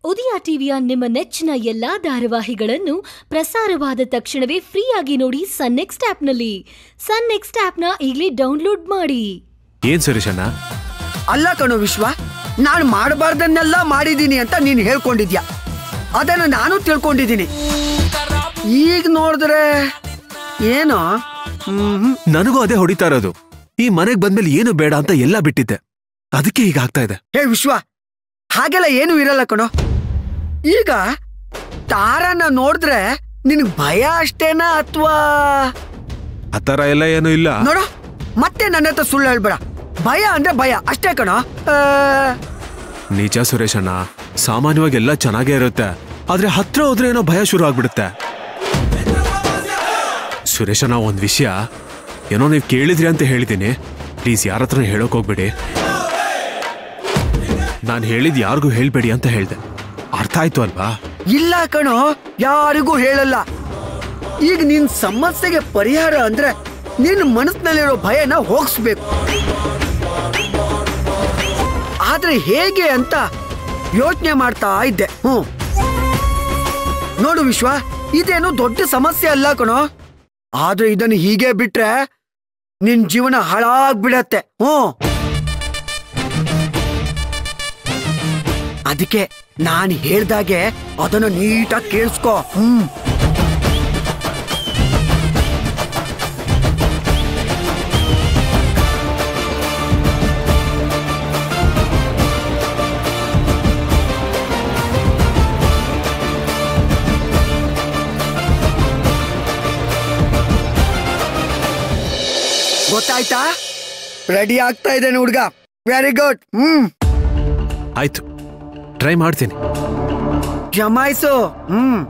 ಉದಯ ಟಿವಿಯ ನಿಮ್ಮ ನೆಚ್ಚಿನ ಎಲ್ಲಾ ಧಾರಾವಾಹಿಗಳನ್ನು ಪ್ರಸಾರವಾದ ತಕ್ಷಣವೇ ಫ್ರೀಯಾಗಿ ನೋಡಿ ಸನ್ ನೆಕ್ಸ್ಟ್ ಆಪ್ನಲ್ಲಿ ಸನ್ ನೆಕ್ಸ್ಟ್ ಆಪ್ನ ಈಗಲೇ ಡೌನ್ಲೋಡ್ ಮಾಡಿ ಏನ್ ಸುರೇಶಣ್ಣ ಅಲ್ಲ ಕಣೋ ವಿಶ್ವ ನಾನು ಮಾಡಬಾರ್ದನ್ನೆಲ್ಲ ಮಾಡಿದ್ದೀನಿ ಅಂತ ನೀನು ಹೇಳ್ಕೊಂಡಿದ್ಯಾ ಅದನ್ನು ನಾನು ತಿಳ್ಕೊಂಡಿದ್ದೀನಿ ಈಗ ನೋಡಿದ್ರೆ ಏನೋ ಹ್ಮ್ ನನಗೂ ಅದೇ ಹೊಡಿತಾ ಇರೋದು ಈ ಮನೆಗ್ ಬಂದ್ಮೇಲೆ ಏನು ಬೇಡ ಅಂತ ಎಲ್ಲ ಬಿಟ್ಟಿದ್ದೆ ಅದಕ್ಕೆ ಈಗ ಆಗ್ತಾ ಇದೆ ಹೇ ವಿಶ್ವ ಹಾಗೆಲ್ಲ ಏನು ಇರಲ್ಲ ಕಣೋ ಈಗ ತಾರನ ನೋಡಿದ್ರೆ ನಿನಗ್ ಭಯ ಅಷ್ಟೇನಾ ಅಥವಾ ಆ ತರ ಎಲ್ಲ ಏನು ಇಲ್ಲ ನೋಡು ಮತ್ತೆ ನನ್ನ ಹತ್ರ ಸುಳ್ಳು ಹೇಳ್ಬೇಡ ಭಯ ಅಂದ್ರೆ ಭಯ ಅಷ್ಟೇ ಕಣೋ ಆ, ನಿಜ ಸುರೇಶಣ್ಣ ಸಾಮಾನ್ಯವಾಗಿ ಎಲ್ಲ ಚೆನ್ನಾಗೇ ಇರುತ್ತೆ ಆದ್ರೆ ಹತ್ರ ಹೋದ್ರೆ ಏನೋ ಭಯ ಶುರು ಆಗ್ಬಿಡುತ್ತೆ ಸುರೇಶಣ್ಣ ಒಂದ್ ವಿಷಯ ಏನೋ ನೀವು ಕೇಳಿದ್ರಿ ಅಂತ ಹೇಳಿದ್ದೀನಿ ಪ್ಲೀಸ್ ಯಾರ ಹತ್ರ ಹೇಳೋಕ್ ಹೋಗ್ಬೇಡಿ ನಾನು ಹೇಳಿದ್ ಯಾರಿಗೂ ಹೇಳ್ಬೇಡಿ ಅಂತ ಹೇಳ್ದೆ ಅರ್ಥ ಆಯ್ತು ಅಲ್ವಾ ಇಲ್ಲ ಕಣೋ ಯಾರಿಗೂ ಹೇಳಲ್ಲ ಈಗ ನಿನ್ ಸಮಸ್ಯೆಗೆ ಪರಿಹಾರ ಅಂದ್ರೆ ನಿನ್ನ ಮನಸ್ಸಿನಲ್ಲಿರೋ ಭಯನ ಹೋಗಿಸ್ಬೇಕು ಆದ್ರೆ ಹೇಗೆ ಅಂತ ಯೋಚನೆ ಮಾಡ್ತಾ ಇದ್ದೆ ಹ್ಮ್ ನೋಡು ವಿಶ್ವ ಇದೇನು ದೊಡ್ಡ ಸಮಸ್ಯೆ ಅಲ್ಲ ಕಣೋ ಆದ್ರೆ ಇದನ್ನು ಹೀಗೆ ಬಿಟ್ರೆ ನಿನ್ ಜೀವನ ಹಾಳಾಗ್ಬಿಡತ್ತೆ ಹ್ಮ್ ಅದಕ್ಕೆ ನಾನು ಹೇಳ್ದಾಗೆ ಅದನ್ನ ನೀಟಾಗಿ ಕೇಳಿಸ್ಕೊ ಹ್ಮ್ ಗೊತ್ತಾಯ್ತಾ ರೆಡಿ ಆಗ್ತಾ ಇದ್ದೇನೆ ಹುಡ್ಗ ವೆರಿ ಗುಡ್ ಹ್ಮ್ ಆಯ್ತು ಟ್ರೈ ಮಾಡ್ತೀನಿ ಜಮಾಯಿಸು ಹ್ಮ್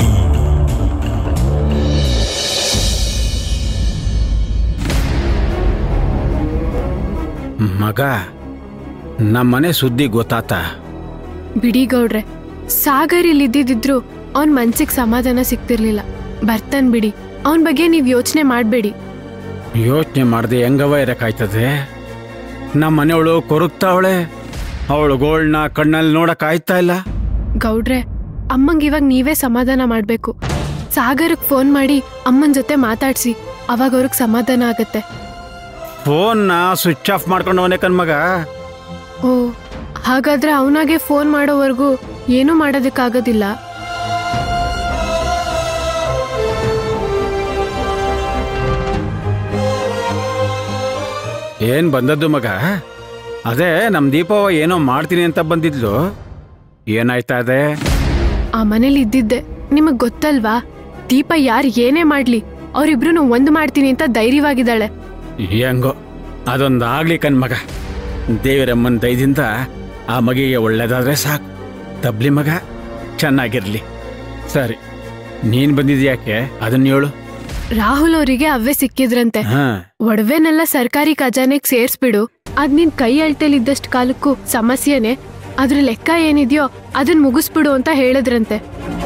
ಮಗ ನಮ್ಮನೆ ಸುದ್ದಿ ಗೊತ್ತಾತ ಬಿಡಿ ಗೌಡ್ರೆ ಸಾಗರ್ ಇಲ್ಲಿದ್ದಿದ್ರು ಅವನ್ ಮನ್ಸಿಗೆ ಸಮಾಧಾನ ಸಿಗ್ತಿರ್ಲಿಲ್ಲ ಬರ್ತಾನ್ ಬಿಡಿ ಅವನ್ ಬಗ್ಗೆ ನೀವ್ ಯೋಚನೆ ಮಾಡ್ಬೇಡಿ ಯೋಚನೆ ಮಾಡದೆ ಹೆಂಗವ ಇರಕ್ಕಾಯ್ತದೆ ನಮ್ಮ ಮನೆಯವಳು ಕೊರಗ್ತಾವಳೆ ಅವಳು ಗೋಳ್ನ ಕಣ್ಣಲ್ಲಿ ನೋಡಕ್ ಆಯ್ತಾ ಇಲ್ಲ ಗೌಡ್ರೆ ಅಮ್ಮಂಗ್ ಇವಾಗ ನೀವೇ ಸಮಾಧಾನ ಮಾಡ್ಬೇಕು ಸಾಗರ್ಗ್ ಫೋನ್ ಮಾಡಿ ಅಮ್ಮನ್ ಜೊತೆ ಮಾತಾಡ್ಸಿ ಅವಾಗ ಅವ್ರಿಗೆ ಸಮಾಧಾನ ಆಗತ್ತೆ ಫೋನ್ನ ಸ್ವಿಚ್ ಆಫ್ ಮಾಡ್ಕೊಂಡವನೇ ಕಣ್ಮಗ ಓ ಹಾಗಾದ್ರೆ ಅವನಾಗೆ ಫೋನ್ ಮಾಡೋವರೆಗೂ ಏನೂ ಮಾಡೋದಕ್ಕಾಗೋದಿಲ್ಲ ಏನ್ ಬಂದದ್ದು ಮಗ ಅದೇ ನಮ್ ದೀಪವ್ವ ಏನೋ ಮಾಡ್ತೀನಿ ಅಂತ ಬಂದಿದ್ಲು ಏನಾಯ್ತಾ ಅದೇ ಆ ಮನೇಲಿ ಇದ್ದಿದ್ದೆ ನಿಮಗ್ ಗೊತ್ತಲ್ವಾ ದೀಪ ಯಾರ್ ಏನೇ ಮಾಡ್ಲಿ ಅವ್ರಿಬ್ರು ಒಂದ್ ಮಾಡ್ತೀನಿ ಅಂತ ಧೈರ್ಯವಾಗಿದ್ದಾಳೆ ಹೆಂಗೋ ಅದೊಂದು ಆಗ್ಲಿ ಕಣ್ಮಗ ದೇವರಮ್ಮನ ದಯದಿಂದ ಆ ಮಗಿಗೆ ಒಳ್ಳೇದಾದ್ರೆ ಸಾಕು ತಬ್ಲಿ ಮಗ ಚೆನ್ನಾಗಿರ್ಲಿ ಸರಿ ನೀನ್ ಬಂದಿದ್ಯಾಕೆ ಅದನ್ನ ಹೇಳು ರಾಹುಲ್ ಅವರಿಗೆ ಅವ್ವೆ ಸಿಕ್ಕಿದ್ರಂತೆ ಹಾ ಒಡವೆನೆಲ್ಲ ಸರ್ಕಾರಿ ಖಜಾನೆಗ್ ಸೇರ್ಸ್ಬಿಡು ಅದ್ ನಿನ್ ಕೈ ಅಳ್ತೇಲಿದ್ದಷ್ಟು ಕಾಲಕ್ಕೂ ಸಮಸ್ಯೆನೆ ಅದ್ರ ಲೆಕ್ಕ ಏನಿದ್ಯೋ ಅದನ್ ಮುಗಿಸ್ಬಿಡು ಅಂತ ಹೇಳಿದ್ರಂತೆ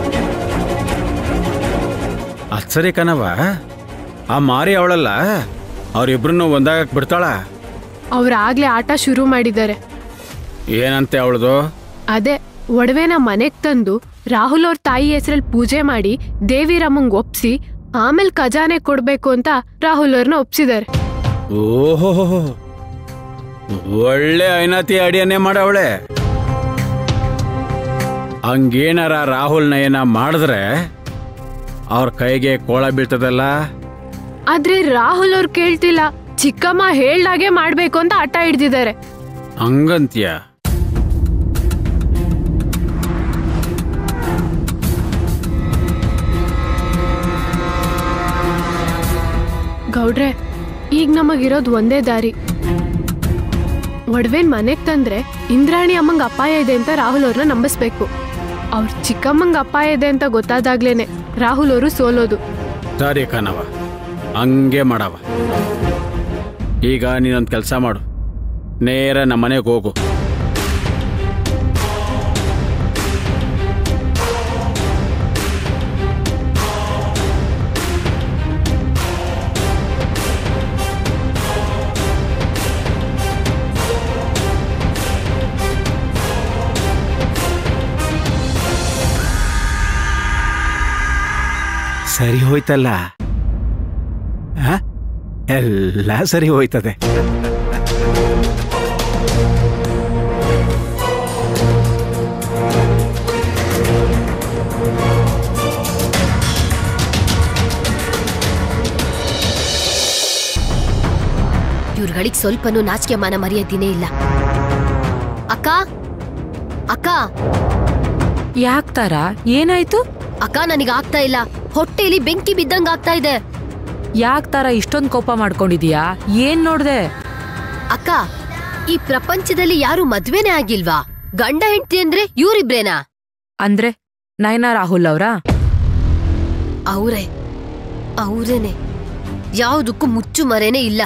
ಅದ್ ಸರಿ ಕಣವ ಆ ಮಾರಿ ಅವಳಲ್ಲ ಅವ್ರಿಬ್ರನ್ನು ಒಂದಾಗಕ್ ಬಿಡ್ತಾಳ ಅವ್ರ ಆಗ್ಲೇ ಆಟ ಶುರು ಮಾಡಿದ್ದಾರೆ ಏನಂತೆ ಅವಳದು ಅದೇ ಒಡವೆನ ಮನೆಗ್ ತಂದು ರಾಹುಲ್ ಅವ್ರ ತಾಯಿ ಹೆಸರಲ್ಲಿ ಪೂಜೆ ಮಾಡಿ ದೇವಿರಮ್ಮಂಗ್ ಒಪ್ಸಿ ಆಮೇಲೆ ಖಜಾನೆ ಕೊಡ್ಬೇಕು ಅಂತ ರಾಹುಲ್ ಅವ್ರನ್ನ ಒಪ್ಸಿದಾರೆ ಓಹೋ ಒಳ್ಳೆ ಐನಾತಿ ಅಡಿಯನ್ನೇ ಮಾಡವಳೆ ಹಂಗೇನಾರ ರಾಹುಲ್ನ ಏನ ಮಾಡಿದ್ರೆ ಅವ್ರ ಕೈಗೆ ಕೋಳ ಬೀಳ್ತದಲ್ಲ ಆದ್ರೆ ರಾಹುಲ್ ಅವ್ರು ಕೇಳ್ತಿಲ್ಲ ಚಿಕ್ಕಮ್ಮ ಹೇಳ್ದಾಗೆ ಮಾಡ್ಬೇಕು ಅಂತ ಆಟ ಹಿಡ್ದಿದ್ದಾರೆ ಹಂಗಂತ್ಯ ಗೌಡ್ರೆ ಈಗ ನಮಗಿರೋದು ಒಂದೇ ದಾರಿ ಒಡವೆನ್ ಮನೆಗ್ ತಂದ್ರೆ ಇಂದ್ರಾಣಿ ಅಮ್ಮಂಗ್ ಅಪಾಯ ಇದೆ ಅಂತ ರಾಹುಲ್ ಅವ್ರನ್ನ ನಂಬಿಸ್ಬೇಕು ಅವ್ರ ಚಿಕ್ಕಮ್ಮಂಗ್ ಅಪಾಯ ಇದೆ ಅಂತ ಗೊತ್ತಾದಾಗ್ಲೇನೆ ರಾಹುಲ್ ಅವರು ಸೋಲೋದು ಸರಿ ಕಣವ ಹಂಗೆ ಮಾಡವ ಈಗ ನೀನೊಂದು ಕೆಲಸ ಮಾಡು ನೇರ ನಮ್ಮ ಮನೆಗೆ ಹೋಗು ಸರಿ ಹೋಯ್ತಲ್ಲ ಆ? ಎಲ್ಲ ಸರಿ ಹೋಯ್ತದೆ ಇವ್ರುಗಳಿಗೆ ಸ್ವಲ್ಪನೂ ನಾಚಿಕೆ ಮಾನ ಮರೆಯೋದಿನೇ ಇಲ್ಲ ಅಕ್ಕ ಅಕ್ಕ ಯಾಕ್ ತಾರ ಏನಾಯ್ತು ಅಕ್ಕ ನನಗೆ ಆಗ್ತಾ ಇಲ್ಲ ಹೊಟ್ಟೆಲಿ ಬೆಂಕಿ ಬಿದ್ದಂಗ ಆಗ್ತಾ ಇದೆ ಯಾಕ್ ತಾರ ಇಷ್ಟೊಂದ್ ಕೋಪ ಮಾಡ್ಕೊಂಡಿದೀಯಾ ಏನ್ ನೋಡ್ದೆ ಅಕ್ಕ ಈ ಪ್ರಪಂಚದಲ್ಲಿ ಯಾರು ಮದ್ವೆನೇ ಆಗಿಲ್ವಾ ಗಂಡ ಹೆಂಡತಿ ಅಂದ್ರೆ ಇವ್ರಿಬ್ರೇನಾ ಅಂದ್ರೆ ನಯನ ರಾಹುಲ್ ಅವ್ರಾ ಅವ್ರೇ ಅವ್ರೇನೆ ಯಾವುದಕ್ಕೂ ಮುಚ್ಚು ಮರೆನೇ ಇಲ್ಲ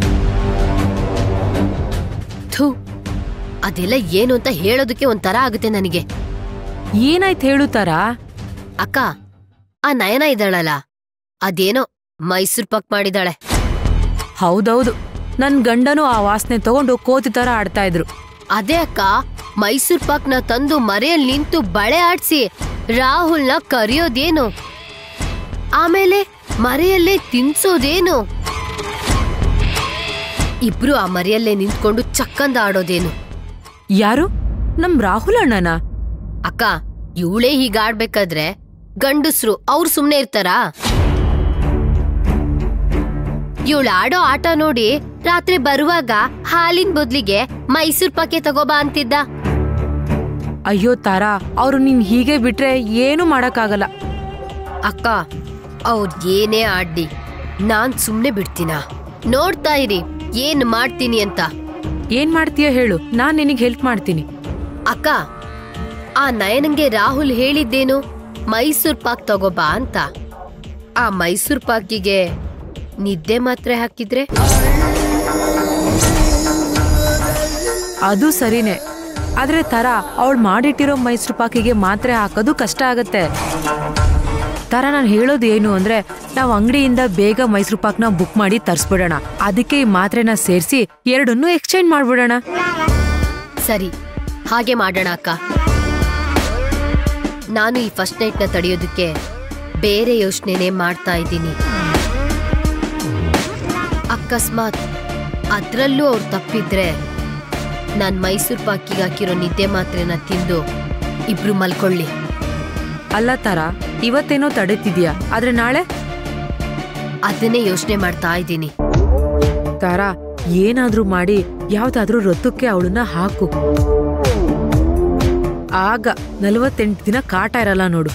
ಥೂ ಅದೆಲ್ಲ ಏನು ಅಂತ ಹೇಳೋದಕ್ಕೆ ಒಂಥರ ಆಗುತ್ತೆ ನನಗೆ ಏನಾಯ್ತು ಹೇಳು ತಾರ ಅಕ್ಕ ಆ ನಯನ ಇದ್ದಾಳಲ್ಲ ಅದೇನೋ ಮೈಸೂರ್ ಪಾಕ್ ಮಾಡಿದಾಳೆ ಹೌದೌದು ನನ್ ಗಂಡನು ಆ ವಾಸನೆ ತಗೊಂಡು ಕೋತಿ ತರ ಆಡ್ತಾ ಇದ್ರು ಅದೇ ಅಕ್ಕ ಮೈಸೂರ್ ಪಾಕ್ನ ತಂದು ಮರೆಯಲ್ಲಿ ನಿಂತು ಬಳೆ ಆಡ್ಸಿ ರಾಹುಲ್ನ ಕರೆಯೋದೇನು ಆಮೇಲೆ ಮರೆಯಲ್ಲೇ ತಿನ್ಸೋದೇನು ಇಬ್ರು ಆ ಮರೆಯಲ್ಲೇ ನಿಂತ್ಕೊಂಡು ಚಕ್ಕಂದ ಆಡೋದೇನು ಯಾರು ನಮ್ ರಾಹುಲ್ ಅಣ್ಣನ ಅಕ್ಕ ಇವಳೇ ಹೀಗಾಡ್ಬೇಕಾದ್ರೆ ಗಂಡಸ್ರು ಅವ್ರು ಸುಮ್ನೆ ಇರ್ತಾರಾ ಇವಳು ಆಡೋ ಆಟ ನೋಡಿ ರಾತ್ರಿ ಬರುವಾಗ ಹಾಲಿನ ಬದ್ಲಿಗೆ ಮೈಸೂರ್ ಪಾಕೆ ತಗೋಬಾ ಅಂತಿದ್ದ ಅಯ್ಯೋ ತಾರಾ ಅವ್ರು ನೀನ್ ಹೀಗೆ ಬಿಟ್ರೆ ಏನು ಮಾಡಕ್ಕಾಗಲ್ಲ ಅಕ್ಕ ಅವ್ರ್ ಏನೇ ಆಡ್ಲಿ ನಾನ್ ಸುಮ್ನೆ ಬಿಡ್ತೀನ ನೋಡ್ತಾ ಇರಿ ಏನ್ ಮಾಡ್ತೀನಿ ಅಂತ ಏನ್ ಮಾಡ್ತೀಯ ಹೇಳು ನಾನ್ ನಿನಗ್ ಹೆಲ್ಪ್ ಮಾಡ್ತೀನಿ ಅಕ್ಕ ಆ ನಯನಂಗೆ ರಾಹುಲ್ ಹೇಳಿದ್ದೇನು ಮೈಸೂರ್ ಪಾಕ್ ತಗೋಬಾ ಅಂತ ಆ ಮೈಸೂರ್ ಪಾಕಿಗೆ ನಿದ್ದೆ ಮಾತ್ರೆ ಹಾಕಿದ್ರೆ ಅದು ಸರಿನೇ ಆದ್ರೆ ತರ ಅವಳು ಮಾಡಿಟ್ಟಿರೋ ಮೈಸೂರು ಪಾಕಿಗೆ ಮಾತ್ರೆ ಹಾಕೋದು ಕಷ್ಟ ಆಗತ್ತೆ ತರ ನಾನು ಹೇಳೋದು ಏನು ಅಂದ್ರೆ ನಾವು ಅಂಗಡಿಯಿಂದ ಬೇಗ ಮೈಸೂರು ಪಾಕ್ನ ಬುಕ್ ಮಾಡಿ ತರ್ಸ್ಬಿಡೋಣ ಅದಕ್ಕೆ ಈ ಮಾತ್ರೆನ ಸೇರಿಸಿ ಎರಡನ್ನೂ ಎಕ್ಸ್ಚೇಂಜ್ ಮಾಡ್ಬಿಡೋಣ ಸರಿ ಹಾಗೆ ಮಾಡೋಣ ಅಕ್ಕ ನಾನು ಈ ಫಸ್ಟ್ ನೈಟ್ನ ತಡೆಯೋದಕ್ಕೆ ಬೇರೆ ಯೋಚನೆನೇ ಮಾಡ್ತಾ ಇದ್ದೀನಿ ಅಕಸ್ಮಾತ್ ಅದ್ರಲ್ಲೂ ಅವ್ರು ತಪ್ಪಿದ್ರೆ ನಾನ್ ಮೈಸೂರ್ ಪಾಕಿಗೆ ಹಾಕಿರೋ ನಿದ್ದೆ ಮಾತ್ರೆನ ತಿಂದು ಇಬ್ರು ಮಲ್ಕೊಳ್ಳಿ ಅಲ್ಲ ತರ ಇವತ್ತೇನೋ ತಡೀತಿದ್ಯಾ ಆದ್ರೆ ನಾಳೆ ಅದನ್ನೇ ಯೋಚನೆ ಮಾಡ್ತಾ ಇದ್ದೀನಿ ತಾರ ಏನಾದ್ರೂ ಮಾಡಿ ಯಾವ್ದಾದ್ರೂ ರೊತ್ತಕ್ಕೆ ಅವಳನ್ನ ಹಾಕು ಆಗ ನಲವತ್ತೆಂಟು ದಿನ ಕಾಟ ಇರಲ್ಲ ನೋಡು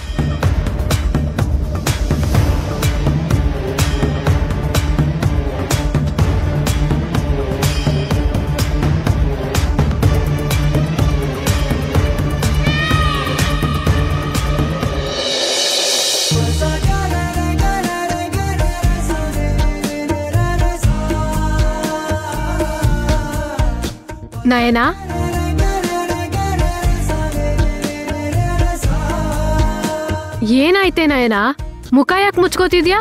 ನಯನ ಏನಾಯ್ತೆ ನಯನ ಮುಖ ಯಾಕೆ ಮುಚ್ಕೋತಿದ್ಯಾ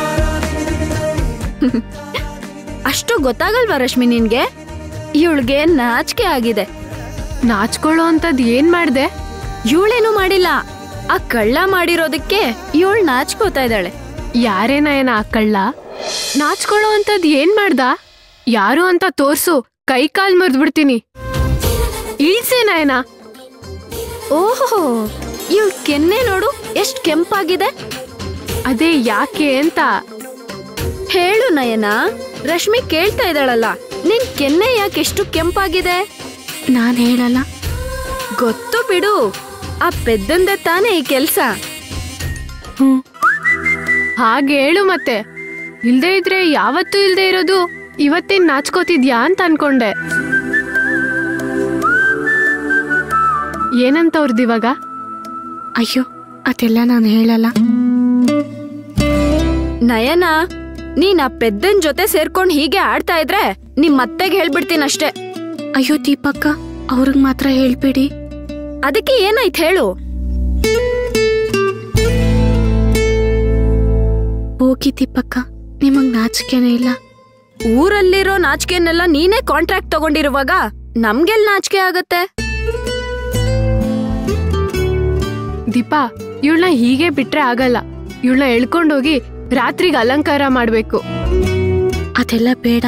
ಅಷ್ಟು ಗೊತ್ತಾಗಲ್ವಾ ರಶ್ಮಿ ನಿನ್ಗೆ ಇವಳಿಗೆ ನಾಚಿಕೆ ಆಗಿದೆ ನಾಚ್ಕೊಳ್ಳೋ ಅಂತದ್ ಏನ್ ಮಾಡ್ದೆ ಇವಳೇನು ಮಾಡಿಲ್ಲ ಆ ಕಳ್ಳ ಮಾಡಿರೋದಕ್ಕೆ ಇವಳು ನಾಚ್ಕೋತಾ ಇದ್ದಾಳೆ ಯಾರೇ ನಯನ ಆ ಕಳ್ಳ ನಾಚ್ಕೊಳ್ಳೋ ಅಂತದ್ ಏನ್ ಮಾಡ್ದ ಯಾರು ಅಂತ ತೋರ್ಸು ಕೈ ಕಾಲ್ ಮುರಿದ್ಬಿಡ್ತೀನಿ ಇಳ್ಸೆ ನಯನ ಓಹೋ ಇವಳ ಕೆನ್ನೆ ನೋಡು ಎಷ್ಟ್ ಕೆಂಪಾಗಿದೆ ಅದೇ ಯಾಕೆ ಅಂತ ಹೇಳು ನಯನ ರಶ್ಮಿ ಕೇಳ್ತಾ ಇದ್ದಾಳಲ್ಲ ನಿನ್ ಕೆನ್ನೆ ಯಾಕೆ ಎಷ್ಟು ಕೆಂಪಾಗಿದೆ ನಾನ್ ಹೇಳಲ್ಲ ಗೊತ್ತು ಬಿಡು ಆ ಪೆದ್ದಂದೆ ತಾನೇ ಈ ಕೆಲ್ಸ ಹಾಗೆ ಹೇಳು ಮತ್ತೆ ಇಲ್ದೇ ಇದ್ರೆ ಯಾವತ್ತೂ ಇಲ್ದೇ ಇರೋದು ಇವತ್ತೇನ್ ನಾಚ್ಕೋತಿದ್ಯಾ ಅಂತ ಅನ್ಕೊಂಡೆ ಏನಂತ ಅವ್ರದಿವಾಗ ಅಯ್ಯೋ ಅದೆಲ್ಲ ನಾನು ಹೇಳಲ್ಲ ನಯನ ನೀನ್ ಆ ಪೆದ್ದನ್ ಜೊತೆ ಸೇರ್ಕೊಂಡ್ ಹೀಗೆ ಆಡ್ತಾ ಇದ್ರೆ ನಿಮ್ ಅತ್ತೆಗೆ ಹೇಳ್ಬಿಡ್ತೀನಷ್ಟೇ ಅಯ್ಯೋ ದೀಪಕ್ಕ ಅವ್ರಿಗೆ ಮಾತ್ರ ಹೇಳ್ಬೇಡಿ ಅದಕ್ಕೆ ಏನಾಯ್ತು ಹೇಳು ಹೋಗಿ ದೀಪಕ್ಕ ನಿಮಗ್ ನಾಚಿಕೆನೇ ಇಲ್ಲ ಊರಲ್ಲಿರೋ ನಾಚಿಕೆನೆಲ್ಲ ನೀನೇ ಕಾಂಟ್ರಾಕ್ಟ್ ತಗೊಂಡಿರುವಾಗ ನಮ್ಗೆಲ್ ನಾಚಿಕೆ ಆಗತ್ತೆ ದೀಪಾ ಇವಳನ್ನ ಹೀಗೆ ಬಿಟ್ರೆ ಆಗಲ್ಲ ಇವಳನ್ನ ಎಳ್ಕೊಂಡೋಗಿ ರಾತ್ರಿಗೆ ಅಲಂಕಾರ ಮಾಡ್ಬೇಕು ಅದೆಲ್ಲ ಬೇಡ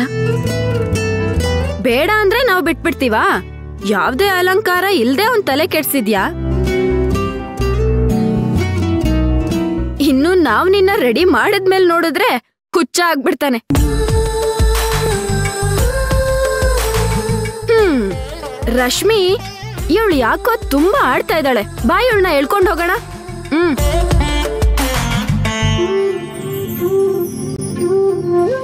ಬೇಡ ಅಂದ್ರೆ ನಾವು ಬಿಟ್ಬಿಡ್ತೀವಾ ಯಾವ್ದೇ ಅಲಂಕಾರ ಇಲ್ದೆ ಅವ್ನ್ ತಲೆ ಕೆಡ್ಸಿದ್ಯಾ ಇನ್ನು ನಾವ್ ನಿನ್ನ ರೆಡಿ ಮಾಡಿದ್ಮೇಲೆ ನೋಡಿದ್ರೆ ಹುಚ್ಚ ಆಗ್ಬಿಡ್ತಾನೆ ಹ್ಮ್ ರಶ್ಮಿ ಇವಳು ಯಾಕೋ ತುಂಬಾ ಆಡ್ತಾ ಇದ್ದಾಳೆ ಬಾ ಇವಳನ್ನ ಎಳ್ಕೊಂಡು ಹೋಗೋಣ ಹ್ಮ್